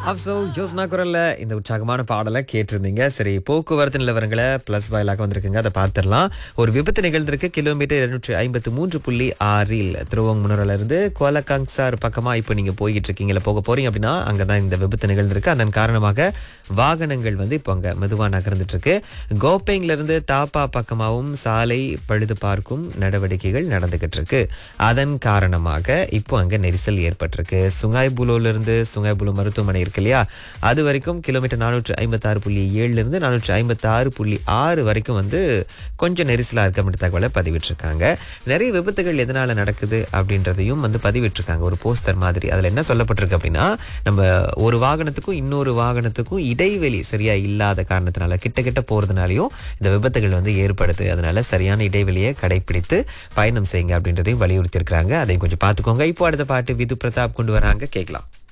அப்சல் ஜோஸ்னா குரல்ல இந்த உற்சாகமான பாடலை கேட்டிருந்தீங்க சரி போக்குவரத்து நிலவரங்களை பிளஸ் வாயிலாக வந்திருக்குங்க அதை பார்த்துடலாம் ஒரு விபத்து நிகழ்ந்திருக்கு கிலோமீட்டர் இருநூற்றி ஐம்பத்து மூன்று புள்ளி ஆறில் திருவங்கமுனரில் இருந்து கோலகாங்சார் பக்கமா இப்போ நீங்க போய்கிட்டு இருக்கீங்களா போக போறீங்க அப்படின்னா அங்கதான் இந்த விபத்து நிகழ்ந்திருக்கு அதன் காரணமாக வாகனங்கள் வந்து இப்போ அங்க மெதுவா நகர்ந்துட்டு இருக்கு கோப்பேங்ல இருந்து தாப்பா பக்கமாகவும் சாலை பழுது பார்க்கும் நடவடிக்கைகள் நடந்துகிட்டு இருக்கு அதன் காரணமாக இப்போ அங்க நெரிசல் ஏற்பட்டிருக்கு சுங்காய்புலோல இருந்து சுங்காய்புலோ மருத்துவமனை இருக்கு இல்லையா அது வரைக்கும் கிலோமீட்டர் நானூற்று ஐம்பத்தாறு புள்ளி ஏழுல இருந்து நானூற்று ஐம்பத்தாறு புள்ளி ஆறு வரைக்கும் வந்து கொஞ்சம் நெரிசலா இருக்க மட்டும் தகவலை பதிவிட்டிருக்காங்க நிறைய விபத்துகள் எதனால நடக்குது அப்படின்றதையும் வந்து பதிவிட்டிருக்காங்க ஒரு போஸ்டர் மாதிரி அதுல என்ன சொல்லப்பட்டிருக்கு அப்படின்னா நம்ம ஒரு வாகனத்துக்கும் இன்னொரு வாகனத்துக்கும் இடைவெளி சரியா இல்லாத காரணத்தினால கிட்ட கிட்ட போறதுனாலயும் இந்த விபத்துகள் வந்து ஏற்படுது அதனால சரியான இடைவெளியை கடைபிடித்து பயணம் செய்யுங்க அப்படின்றதையும் வலியுறுத்தி இருக்கிறாங்க அதையும் கொஞ்சம் பார்த்துக்கோங்க இப்போ அடுத்த பாட்டு விது பிரதாப் கொண்டு வராங்க கேட்கலாம்